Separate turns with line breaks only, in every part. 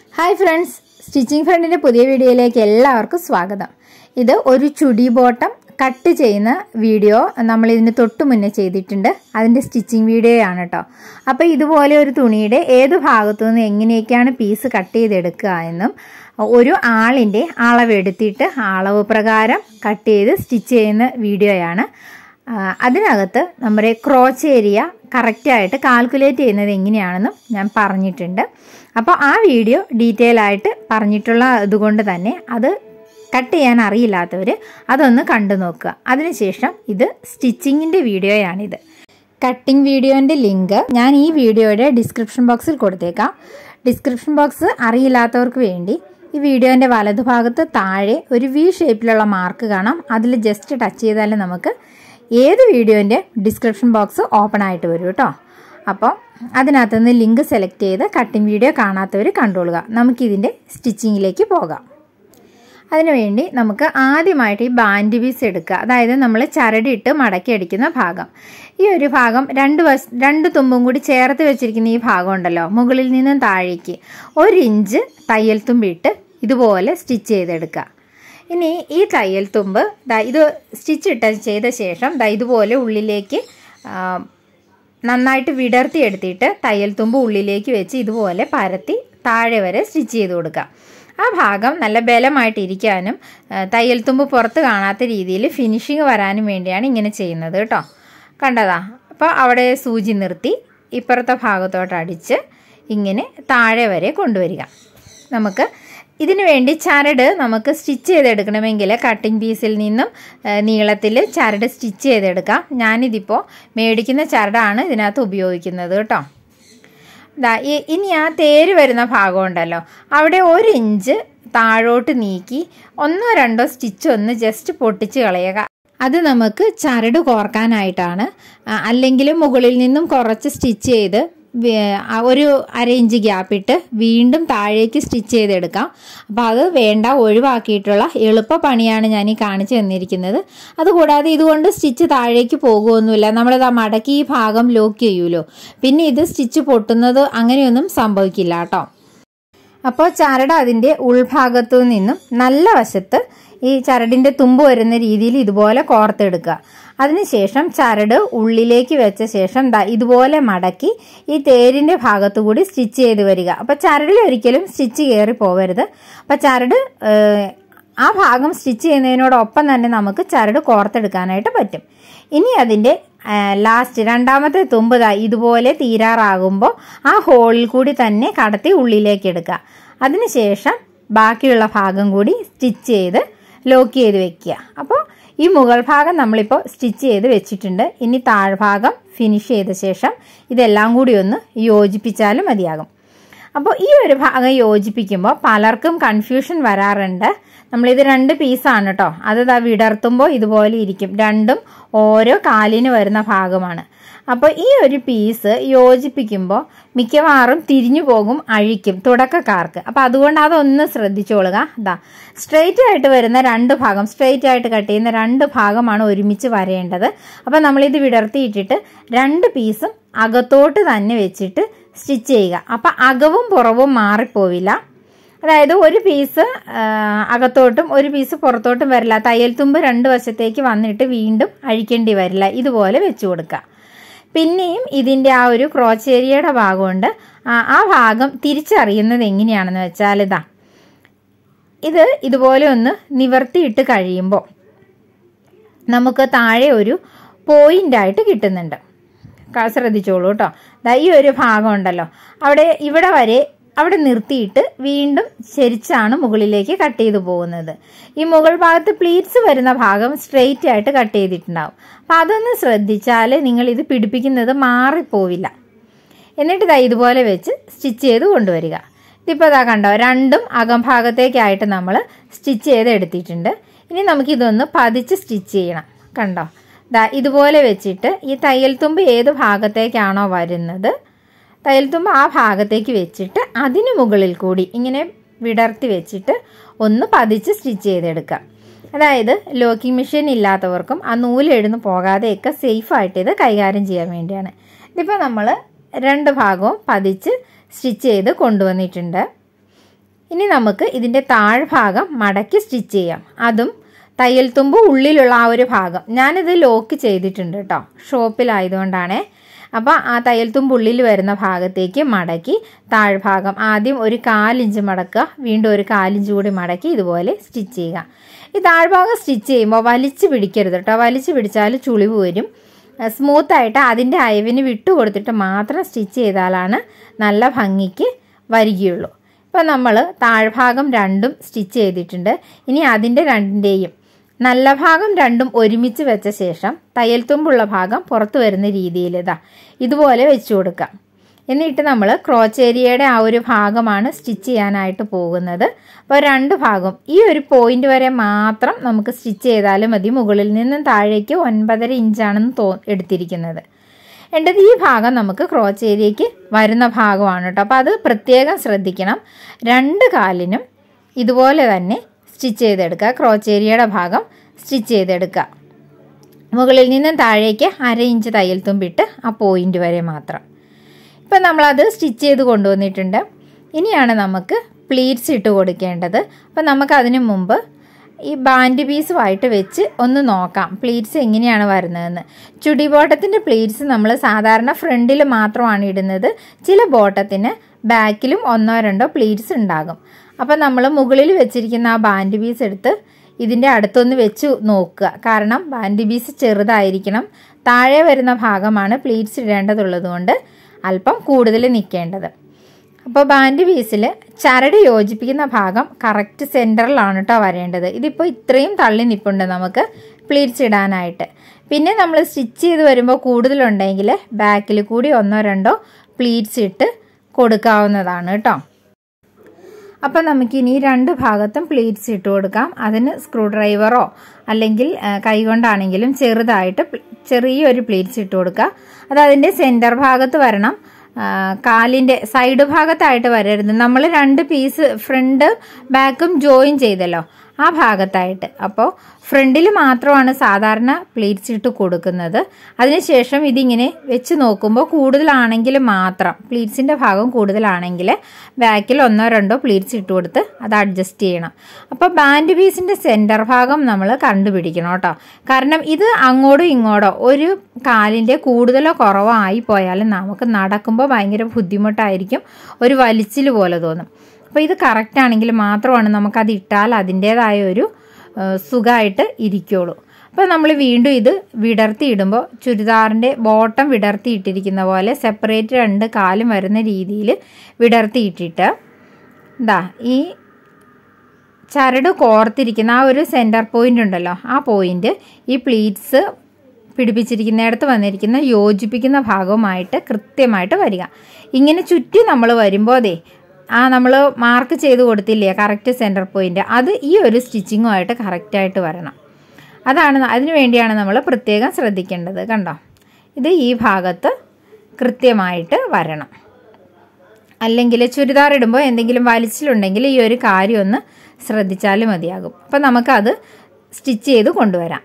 hi friends stitching ഫ്രണ്ടിൻ്റെ പുതിയ വീഡിയോയിലേക്ക് എല്ലാവർക്കും സ്വാഗതം ഇത് ഒരു ചുടി ബോട്ടം കട്ട് ചെയ്യുന്ന വീഡിയോ നമ്മൾ ഇതിന് തൊട്ട് മുന്നേ ചെയ്തിട്ടുണ്ട് അതിൻ്റെ സ്റ്റിച്ചിങ് വീഡിയോ ആണ് കേട്ടോ അപ്പോൾ ഇതുപോലെ ഒരു തുണിയുടെ ഏത് ഭാഗത്തു നിന്ന് എങ്ങനെയൊക്കെയാണ് പീസ് കട്ട് ചെയ്തെടുക്കുക എന്നും ഒരു ആളിൻ്റെ അളവെടുത്തിട്ട് അളവ് പ്രകാരം കട്ട് ചെയ്ത് സ്റ്റിച്ച് ചെയ്യുന്ന വീഡിയോയാണ് ആ, അതിനകത്ത് നമ്മുടെ ക്രോച്ച് ഏരിയ കറക്റ്റായിട്ട് കാൽക്കുലേറ്റ് ചെയ്യുന്നത് എങ്ങനെയാണെന്നും ഞാൻ പറഞ്ഞിട്ടുണ്ട് അപ്പോൾ ആ വീഡിയോ ഡീറ്റെയിൽ ആയിട്ട് പറഞ്ഞിട്ടുള്ള ഇതുകൊണ്ട് തന്നെ അത് കട്ട് ചെയ്യാൻ അറിയില്ലാത്തവർ അതൊന്ന് കണ്ടു നോക്കുക അതിനുശേഷം ഇത് സ്റ്റിച്ചിങ്ങിൻ്റെ വീഡിയോയാണിത് കട്ടിംഗ് വീഡിയോൻ്റെ ലിങ്ക് ഞാൻ ഈ വീഡിയോയുടെ ഡിസ്ക്രിപ്ഷൻ ബോക്സിൽ കൊടുത്തേക്കാം ഡിസ്ക്രിപ്ഷൻ ബോക്സ് അറിയില്ലാത്തവർക്ക് വേണ്ടി ഈ വീഡിയോൻ്റെ വലതുഭാഗത്ത് താഴെ ഒരു വി ഷേപ്പിലുള്ള മാർക്ക് കാണാം അതിൽ ജസ്റ്റ് ടച്ച് ചെയ്താൽ നമുക്ക് ഏത് വീഡിയോൻ്റെ ഡിസ്ക്രിപ്ഷൻ ബോക്സ് ഓപ്പൺ ആയിട്ട് വരും കേട്ടോ അപ്പോൾ അതിനകത്ത് നിന്ന് ലിങ്ക് സെലക്ട് ചെയ്ത് കട്ടിംഗ് വീഡിയോ കാണാത്തവർ കണ്ടുകൊള്ളുക നമുക്കിതിൻ്റെ സ്റ്റിച്ചിങ്ങിലേക്ക് പോകാം അതിനുവേണ്ടി നമുക്ക് ആദ്യമായിട്ട് ഈ ബാൻഡ് പീസ് എടുക്കുക അതായത് നമ്മൾ ചരടിട്ട് മടക്കി അടിക്കുന്ന ഭാഗം ഈ ഒരു ഭാഗം രണ്ട് വശ രണ്ട് തുമ്പും കൂടി ചേർത്ത് വെച്ചിരിക്കുന്ന ഈ ഭാഗം ഉണ്ടല്ലോ മുകളിൽ നിന്നും താഴേക്ക് ഒരു ഇഞ്ച് തയ്യൽ തുമ്പിട്ട് ഇതുപോലെ സ്റ്റിച്ച് ചെയ്തെടുക്കുക ഇനി ഈ തയ്യൽ തുമ്പ് ദാ ഇത് സ്റ്റിച്ച് ഇട്ട ചെയ്ത ശേഷം ദാ ഇതുപോലെ ഉള്ളിലേക്ക് ആ, നന്നായിട്ട് വിടർത്തി എടുത്തിട്ട് തയ്യൽ തുമ്പ് ഉള്ളിലേക്ക് വെച്ച് ഇതുപോലെ പരത്തി താഴെ വരെ സ്റ്റിച്ച് ചെയ്ത് കൊടുക്കുക ആ ഭാഗം നല്ല ബലമായിട്ട് ഇരിക്കാനും ആ, തയ്യൽ തുമ്പ് പുറത്ത് കാണാത്ത രീതിയിൽ ഫിനിഷിങ് വരാനും വേണ്ടിയാണ് ഇങ്ങനെ ചെയ്യുന്നത് കേട്ടോ കണ്ടതാ അപ്പോൾ അവിടെ സൂചി നിർത്തി ഇപ്പുറത്തെ ഭാഗത്തോട്ട് അടിച്ച് ഇങ്ങനെ താഴെ വരെ കൊണ്ടുവരിക നമുക്ക് ഇതിനു വേണ്ടി ചരട് നമുക്ക് സ്റ്റിച്ച് ചെയ്തെടുക്കണമെങ്കിൽ കട്ടിംഗ് പീസിൽ നിന്നും നീളത്തിൽ ചരട് സ്റ്റിച്ച് ചെയ്തെടുക്കാം ഞാനിതിപ്പോൾ മേടിക്കുന്ന ചരടാണ് ഇതിനകത്ത് ഉപയോഗിക്കുന്നത് കേട്ടോ ദാ ഈ- ഇനി ആ തേര് വരുന്ന ഭാഗം ഉണ്ടല്ലോ അവിടെ ഒരു ഇഞ്ച് താഴോട്ട് നീക്കി ഒന്നോ രണ്ടോ സ്റ്റിച്ച് ഒന്ന് ജസ്റ്റ് പൊട്ടിച്ച് കളയുക അത് നമുക്ക് ചരട് കോർക്കാനായിട്ടാണ് ആ, അല്ലെങ്കിൽ മുകളിൽ നിന്നും കുറച്ച് സ്റ്റിച്ച് ചെയ്ത് വേ- ആ ഒരു അര ഇഞ്ച് ഗ്യാപ്പ് ഇട്ട് വീണ്ടും താഴേക്ക് സ്റ്റിച്ച് ചെയ്തെടുക്കാം അപ്പോൾ അത് വേണ്ട ഒഴിവാക്കിയിട്ടുള്ള എളുപ്പ പണിയാണ് ഞാൻ ഈ കാണിച്ചു തന്നിരിക്കുന്നത് അതുകൂടാതെ ഇതുകൊണ്ട് സ്റ്റിച്ച് താഴേക്ക് പോകുമൊന്നുമില്ല നമ്മളിത് ആ മടക്കി ഈ ഭാഗം ലോക്ക് ചെയ്യുമല്ലോ പിന്നെ ഇത് സ്റ്റിച്ച് പൊട്ടുന്നത് അങ്ങനെയൊന്നും സംഭവിക്കില്ല കേട്ടോ അപ്പോൾ ചരട് അതിൻ്റെ ഉൾഭാഗത്തു നിന്നും നല്ല വശത്ത് ഈ ചരടിൻ്റെ തുമ്പ് വരുന്ന രീതിയിൽ ഇതുപോലെ കോർത്തെടുക്കുക അതിനുശേഷം ചരട് ഉള്ളിലേക്ക് വെച്ച ശേഷം ദാ ഇതുപോലെ മടക്കി ഈ തേരിൻ്റെ ഭാഗത്തു കൂടി സ്റ്റിച്ച് ചെയ്ത് വരിക അപ്പോൾ ചരടിൽ ഒരിക്കലും സ്റ്റിച്ച് കയറി പോവരുത് അപ്പോൾ ചരട് ഏഹ്, ആ ഭാഗം സ്റ്റിച്ച് ചെയ്യുന്നതിനോടൊപ്പം തന്നെ നമുക്ക് ചരട് കോർത്തെടുക്കാനായിട്ട് പറ്റും ഇനി അതിൻ്റെ ലാസ്റ്റ് രണ്ടാമത്തെ തുമ്പ് ദാ ഇതുപോലെ തീരാറാകുമ്പോൾ ആ ഹോളിൽ കൂടി തന്നെ കടത്തി ഉള്ളിലേക്ക് എടുക്കുക അതിനുശേഷം ബാക്കിയുള്ള ഭാഗം കൂടി സ്റ്റിച്ച് ചെയ്ത് ലോക്ക് ചെയ്ത് വെക്കുക അപ്പോൾ ഈ മുകൾ ഭാഗം നമ്മളിപ്പോൾ സ്റ്റിച്ച് ചെയ്ത് വെച്ചിട്ടുണ്ട് ഇനി താഴ്ഭാഗം ഫിനിഷ് ചെയ്ത ശേഷം ഇതെല്ലാം കൂടി ഒന്ന് യോജിപ്പിച്ചാലും മതിയാകും അപ്പോൾ ഈ ഒരു ഭാഗം യോജിപ്പിക്കുമ്പോൾ പലർക്കും കൺഫ്യൂഷൻ വരാറുണ്ട് നമ്മളിത് രണ്ട് പീസാണ് കേട്ടോ അത് ദാ വിടർത്തുമ്പോൾ ഇതുപോലെ ഇരിക്കും രണ്ടും ഓരോ കാലിന് വരുന്ന ഭാഗമാണ് അപ്പോൾ ഈ ഒരു പീസ് യോജിപ്പിക്കുമ്പോൾ മിക്കവാറും തിരിഞ്ഞു പോകും അഴിക്കും തുടക്കക്കാർക്ക് അപ്പോൾ അതുകൊണ്ട് അതൊന്ന് ശ്രദ്ധിച്ചോളുക ഇതാ സ്ട്രെയിറ്റ് ആയിട്ട് വരുന്ന രണ്ട് ഭാഗം സ്ട്രെയിറ്റ് ആയിട്ട് കട്ട് ചെയ്യുന്ന രണ്ട് ഭാഗമാണ് ഒരുമിച്ച് വരേണ്ടത് അപ്പോൾ നമ്മളിത് വിടർത്തിയിട്ടിട്ട് രണ്ട് പീസും അകത്തോട്ട് തന്നെ വെച്ചിട്ട് സ്റ്റിച്ച് ചെയ്യുക അപ്പം അകവും പുറവും മാറിപ്പോവില്ല അതായത് ഒരു പീസ് ആ, അകത്തോട്ടും ഒരു പീസ് പുറത്തോട്ടും വരില്ല തയ്യൽ തുമ്പ് രണ്ട് വശത്തേക്ക് വന്നിട്ട് വീണ്ടും അഴിക്കേണ്ടി വരില്ല ഇതുപോലെ വെച്ച് കൊടുക്കുക പിന്നെയും ഇതിൻ്റെ ആ ഒരു ക്രോച്ച് ഏരിയയുടെ ഭാഗമുണ്ട് ആ ആ ഭാഗം തിരിച്ചറിയുന്നത് എങ്ങനെയാണെന്ന് വെച്ചാൽ ഇതാ ഇത് ഇതുപോലെ ഒന്ന് നിവർത്തിയിട്ട് കഴിയുമ്പോൾ നമുക്ക് താഴെ ഒരു പോയിന്റ് ആയിട്ട് കിട്ടുന്നുണ്ട് ക- ശ്രദ്ധിച്ചോളൂ കേട്ടോ ദാ ഈ ഒരു ഭാഗം ഉണ്ടല്ലോ അവിടെ ഇവിടെ വരെ അവിടെ നിർത്തിയിട്ട് വീണ്ടും ചരിച്ചാണ് മുകളിലേക്ക് കട്ട് ചെയ്തു പോകുന്നത് ഈ മുകൾ ഭാഗത്ത് പ്ലീറ്റ്സ് വരുന്ന ഭാഗം സ്ട്രെയിറ്റ് ആയിട്ട് കട്ട് ചെയ്തിട്ടുണ്ടാവും അപ്പം അതൊന്ന് ശ്രദ്ധിച്ചാൽ നിങ്ങൾ ഇത് പിടിപ്പിക്കുന്നത് മാറിപ്പോവില്ല എന്നിട്ട് ഇതാ ഇതുപോലെ വെച്ച് സ്റ്റിച്ച് ചെയ്ത് കൊണ്ടുവരിക ഇതിപ്പോൾ ഇതാ കണ്ടോ രണ്ടും അകംഭാഗത്തേക്കായിട്ട് നമ്മൾ സ്റ്റിച്ച് ചെയ്ത് എടുത്തിട്ടുണ്ട് ഇനി നമുക്കിതൊന്ന് പതിച്ച് സ്റ്റിച്ച് ചെയ്യണം കണ്ടോ ദാ ഇതുപോലെ വെച്ചിട്ട് ഈ തയ്യൽ തുമ്പ് ഏത് ഭാഗത്തേക്കാണോ വരുന്നത് തയ്യൽ തുമ്പ് ആ ഭാഗത്തേക്ക് വെച്ചിട്ട് അതിന് മുകളിൽ കൂടി ഇങ്ങനെ വിടർത്തി വെച്ചിട്ട് ഒന്ന് പതിച്ച് സ്റ്റിച്ച് ചെയ്തെടുക്കുക അതായത് ലോക്കിംഗ് മെഷീൻ ഇല്ലാത്തവർക്കും ആ നൂലെഴുന്ന് പോകാതെയൊക്കെ സേഫായിട്ട് ഇത് കൈകാര്യം ചെയ്യാൻ വേണ്ടിയാണ് ഇതിപ്പോൾ നമ്മൾ രണ്ട് ഭാഗവും പതിച്ച് സ്റ്റിച്ച് ചെയ്ത് കൊണ്ടുവന്നിട്ടുണ്ട് ഇനി നമുക്ക് ഇതിൻ്റെ താഴ്ഭാഗം മടക്കി സ്റ്റിച്ച് ചെയ്യാം അതും തയ്യൽ തുമ്പ് ഉള്ളിലുള്ള ആ ഒരു ഭാഗം ഞാനിത് ലോക്ക് ചെയ്തിട്ടുണ്ട് കേട്ടോ ഷോപ്പിലായതുകൊണ്ടാണേ അപ്പോൾ ആ തയ്യൽ തുമ്പ് ഉള്ളിൽ വരുന്ന ഭാഗത്തേക്ക് മടക്കി താഴ്ഭാഗം ആദ്യം ഒരു കാലിഞ്ച് മടക്കുക വീണ്ടും ഒരു കാലിഞ്ച് കൂടി മടക്കി ഇതുപോലെ സ്റ്റിച്ച് ചെയ്യുക ഈ താഴ്ഭാഗം സ്റ്റിച്ച് ചെയ്യുമ്പോൾ വലിച്ചു പിടിക്കരുത് കേട്ടോ വലിച്ചു പിടിച്ചാൽ ചുളിവ് വരും സ്മൂത്തായിട്ട് അതിൻ്റെ അയവിന് വിട്ടു കൊടുത്തിട്ട് മാത്രം സ്റ്റിച്ച് ചെയ്താലാണ് നല്ല ഭംഗിക്ക് വരികയുള്ളൂ ഇപ്പോൾ നമ്മൾ താഴ്ഭാഗം രണ്ടും സ്റ്റിച്ച് ചെയ്തിട്ടുണ്ട് ഇനി അതിൻ്റെ രണ്ടിൻ്റെയും നല്ല ഭാഗം രണ്ടും ഒരുമിച്ച് വെച്ച ശേഷം തയ്യൽ തുമ്പുള്ള ഭാഗം പുറത്തു വരുന്ന രീതിയിൽ ഇതാ ഇതുപോലെ വെച്ചു കൊടുക്കാം എന്നിട്ട് നമ്മൾ ക്രോച്ച് ഏരിയയുടെ ആ ഒരു ഭാഗമാണ് സ്റ്റിച്ച് ചെയ്യാനായിട്ട് പോകുന്നത് അപ്പോൾ രണ്ട് ഭാഗം ഈ ഒരു പോയിന്റ് വരെ മാത്രം നമുക്ക് സ്റ്റിച്ച് ചെയ്താലും മതി മുകളിൽ നിന്നും താഴേക്ക് ഒൻപതര ഇഞ്ചാണെന്ന് തോ എടുത്തിരിക്കുന്നത് എൻ്റെത് ഈ ഭാഗം നമുക്ക് ക്രോച്ച് ഏരിയയ്ക്ക് വരുന്ന ഭാഗമാണ് കേട്ടോ അപ്പോൾ അത് പ്രത്യേകം ശ്രദ്ധിക്കണം രണ്ട് കാലിനും ഇതുപോലെ തന്നെ സ്റ്റിച്ച് ചെയ്തെടുക്കുക ക്രോച്ച് ഏരിയയുടെ ഭാഗം സ്റ്റിച്ച് ചെയ്തെടുക്കുക മുകളിൽ നിന്നും താഴേക്ക് അര ഇഞ്ച് തയ്യൽ തുമ്പിട്ട് ആ പോയിന്റ് വരെ മാത്രം ഇപ്പം നമ്മളത് സ്റ്റിച്ച് ചെയ്ത് കൊണ്ടുവന്നിട്ടുണ്ട് ഇനിയാണ് നമുക്ക് പ്ലീറ്റ്സ് ഇട്ട് കൊടുക്കേണ്ടത് അപ്പം നമുക്കതിന് മുമ്പ് ഈ ബാൻഡ് പീസുമായിട്ട് വെച്ച് ഒന്ന് നോക്കാം പ്ലീറ്റ്സ് എങ്ങനെയാണ് വരുന്നതെന്ന് ചുടി ബോട്ടത്തിൻ്റെ പ്ലീറ്റ്സ് നമ്മൾ സാധാരണ ഫ്രണ്ടിൽ മാത്രമാണ് ഇടുന്നത് ചില ബോട്ടത്തിന് ബാക്കിലും ഒന്നോ രണ്ടോ പ്ലീറ്റ്സ് ഉണ്ടാകും അപ്പം നമ്മൾ മുകളിൽ വെച്ചിരിക്കുന്ന ആ ബാൻഡ് പീസ് എടുത്ത് ഇതിൻ്റെ അടുത്തൊന്ന് വെച്ച് നോക്കുക കാരണം ബാൻഡ് പീസ് ചെറുതായിരിക്കണം താഴെ വരുന്ന ഭാഗമാണ് പ്ലീറ്റ്സ് ഇടേണ്ടതുള്ളത് കൊണ്ട് അല്പം കൂടുതൽ നിൽക്കേണ്ടത് അപ്പോൾ ബാൻഡ് പീസിൽ ചരട് യോജിപ്പിക്കുന്ന ഭാഗം കറക്റ്റ് സെൻറ്ററിലാണ് കേട്ടോ വരേണ്ടത് ഇതിപ്പോൾ ഇത്രയും തള്ളി നിൽപ്പുണ്ട് നമുക്ക് പ്ലീറ്റ്സ് ഇടാനായിട്ട് പിന്നെ നമ്മൾ സ്റ്റിച്ച് ചെയ്ത് വരുമ്പോൾ കൂടുതലുണ്ടെങ്കിൽ ബാക്കിൽ കൂടി ഒന്നോ രണ്ടോ പ്ലീറ്റ്സ് ഇട്ട് കൊടുക്കാവുന്നതാണ് കേട്ടോ അപ്പം നമുക്കിനി രണ്ട് ഭാഗത്തും പ്ലീറ്റ്സ് ഇട്ട് കൊടുക്കാം അതിന് സ്ക്രൂ ഡ്രൈവറോ അല്ലെങ്കിൽ കൈകൊണ്ടാണെങ്കിലും ചെറുതായിട്ട് ചെറിയൊരു പ്ലീറ്റ്സ് ഇട്ട് കൊടുക്കുക അത് അതിൻ്റെ സെൻറ്റർ ഭാഗത്ത് വരണം കാലിൻ്റെ സൈഡ് ഭാഗത്തായിട്ട് വരരുത് നമ്മൾ രണ്ട് പീസ് ഫ്രണ്ട് ബാക്കും ജോയിൻ ചെയ്തല്ലോ ആ ഭാഗത്തായിട്ട് അപ്പോൾ ഫ്രണ്ടിൽ മാത്രമാണ് സാധാരണ പ്ലേറ്റ്സ് ഇട്ട് കൊടുക്കുന്നത് അതിനുശേഷം ഇതിങ്ങനെ വെച്ച് നോക്കുമ്പോൾ കൂടുതലാണെങ്കിൽ മാത്രം പ്ലീറ്റ്സിൻ്റെ ഭാഗം കൂടുതലാണെങ്കിൽ ബാക്കിൽ ഒന്നോ രണ്ടോ പ്ലീറ്റ്സ് ഇട്ട് കൊടുത്ത് അത് അഡ്ജസ്റ്റ് ചെയ്യണം അപ്പോൾ ബാൻഡ് പീസിൻ്റെ സെൻറ്റർ ഭാഗം നമ്മൾ കണ്ടുപിടിക്കണം കേട്ടോ കാരണം ഇത് അങ്ങോട്ടും ഇങ്ങോട്ടോ ഒരു കാലിൻ്റെ കൂടുതലോ കുറവോ ആയി പോയാലും നമുക്ക് നടക്കുമ്പോൾ ഭയങ്കര ബുദ്ധിമുട്ടായിരിക്കും ഒരു വലിച്ചിൽ പോലെ തോന്നും അപ്പോൾ ഇത് കറക്റ്റ് ആണെങ്കിൽ മാത്രമാണ് നമുക്കത് ഇട്ടാൽ അതിൻ്റേതായ ഒരു സുഖമായിട്ട് ഇരിക്കുള്ളൂ അപ്പോൾ നമ്മൾ വീണ്ടും ഇത് വിടർത്തി ഇടുമ്പോൾ ചുരിദാറിൻ്റെ ബോട്ടം വിടർത്തി ഇട്ടിരിക്കുന്ന പോലെ സെപ്പറേറ്റ് രണ്ട് കാലും വരുന്ന രീതിയിൽ വിടർത്തി ഇട്ടിട്ട് എന്താ ഈ ചരട് കോർത്തിരിക്കുന്ന ആ ഒരു സെൻറ്റർ പോയിന്റ് ഉണ്ടല്ലോ ആ പോയിന്റ് ഈ പ്ലീറ്റ്സ് പിടിപ്പിച്ചിരിക്കുന്നിടത്ത് വന്നിരിക്കുന്ന യോജിപ്പിക്കുന്ന ഭാഗവുമായിട്ട് കൃത്യമായിട്ട് വരിക ഇങ്ങനെ ചുറ്റി നമ്മൾ വരുമ്പോൾ ദേ ആ നമ്മൾ മാർക്ക് ചെയ്ത് കൊടുത്തില്ലേ കറക്റ്റ് സെൻറ്റർ പോയിന്റ് അത് ഈ ഒരു സ്റ്റിച്ചിങ്ങുമായിട്ട് കറക്റ്റായിട്ട് വരണം അതാണ് അതിനു വേണ്ടിയാണ് നമ്മൾ പ്രത്യേകം ശ്രദ്ധിക്കേണ്ടത് കണ്ടോ ഇത് ഈ ഭാഗത്ത് കൃത്യമായിട്ട് വരണം അല്ലെങ്കിൽ ചുരിദാർ ഇടുമ്പോൾ എന്തെങ്കിലും വലിച്ചിലുണ്ടെങ്കിൽ ഈ ഒരു കാര്യം ഒന്ന് ശ്രദ്ധിച്ചാൽ മതിയാകും അപ്പം നമുക്കത് സ്റ്റിച്ച് ചെയ്ത് കൊണ്ടുവരാം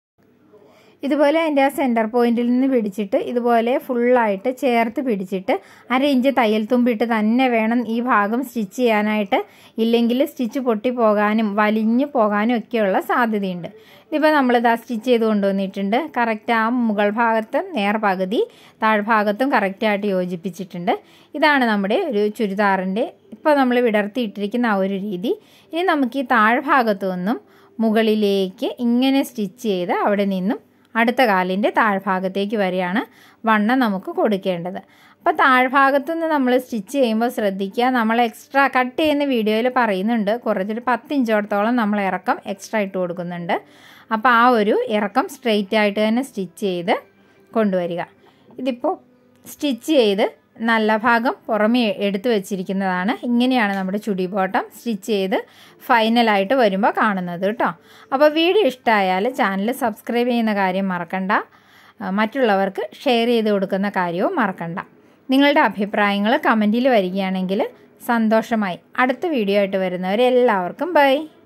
ഇതുപോലെ അതിൻ്റെ ആ സെൻറ്റർ പോയിന്റിൽ നിന്ന് പിടിച്ചിട്ട് ഇതുപോലെ ഫുള്ളായിട്ട് ചേർത്ത് പിടിച്ചിട്ട് അര ഇഞ്ച് തയ്യൽ തുമ്പിട്ട് തന്നെ വേണം ഈ ഭാഗം സ്റ്റിച്ച് ചെയ്യാനായിട്ട് ഇല്ലെങ്കിൽ സ്റ്റിച്ച് പൊട്ടിപ്പോകാനും വലിഞ്ഞു പോകാനും ഒക്കെയുള്ള സാധ്യതയുണ്ട് ഇതിപ്പോൾ നമ്മളിതാ സ്റ്റിച്ച് ചെയ്ത് കൊണ്ടുവന്നിട്ടുണ്ട് കറക്റ്റ് ആ മുകൾ ഭാഗത്ത് നേർ പകുതി താഴ്ഭാഗത്തും കറക്റ്റായിട്ട് യോജിപ്പിച്ചിട്ടുണ്ട് ഇതാണ് നമ്മുടെ ഒരു ചുരിദാറിൻ്റെ ഇപ്പോൾ നമ്മൾ വിടർത്തിയിട്ടിരിക്കുന്ന ആ ഒരു രീതി ഇനി നമുക്ക് ഈ താഴ്ഭാഗത്തു നിന്നും മുകളിലേക്ക് ഇങ്ങനെ സ്റ്റിച്ച് ചെയ്ത് അവിടെ നിന്നും അടുത്ത കാലിൻ്റെ താഴ്ഭാഗത്തേക്ക് വരെയാണ് വണ്ണം നമുക്ക് കൊടുക്കേണ്ടത് അപ്പോൾ താഴ്ഭാഗത്തു നിന്ന് നമ്മൾ സ്റ്റിച്ച് ചെയ്യുമ്പോൾ ശ്രദ്ധിക്കുക നമ്മൾ എക്സ്ട്രാ കട്ട് ചെയ്യുന്ന വീഡിയോയിൽ പറയുന്നുണ്ട് കുറച്ചൊരു പത്ത് ഇഞ്ചോടത്തോളം നമ്മൾ ഇറക്കം എക്സ്ട്രാ ഇട്ട് കൊടുക്കുന്നുണ്ട് അപ്പോൾ ആ ഒരു ഇറക്കം സ്ട്രെയിറ്റ് ആയിട്ട് തന്നെ സ്റ്റിച്ച് ചെയ്ത് കൊണ്ടുവരിക ഇതിപ്പോൾ സ്റ്റിച്ച് ചെയ്ത് നല്ല ഭാഗം പുറമേ എടുത്തു വെച്ചിരിക്കുന്നതാണ് ഇങ്ങനെയാണ് നമ്മുടെ ചുടി ബോട്ടം സ്റ്റിച്ച് ചെയ്ത് ഫൈനലായിട്ട് വരുമ്പോൾ കാണുന്നത് കേട്ടോ അപ്പോൾ വീഡിയോ ഇഷ്ടമായാൽ ചാനൽ സബ്സ്ക്രൈബ് ചെയ്യുന്ന കാര്യം മറക്കണ്ട മറ്റുള്ളവർക്ക് ഷെയർ ചെയ്ത് കൊടുക്കുന്ന കാര്യവും മറക്കണ്ട നിങ്ങളുടെ അഭിപ്രായങ്ങൾ കമൻറ്റിൽ വരികയാണെങ്കിൽ സന്തോഷമായി അടുത്ത വീഡിയോ ആയിട്ട് വരുന്നവരെല്ലാവർക്കും ബൈ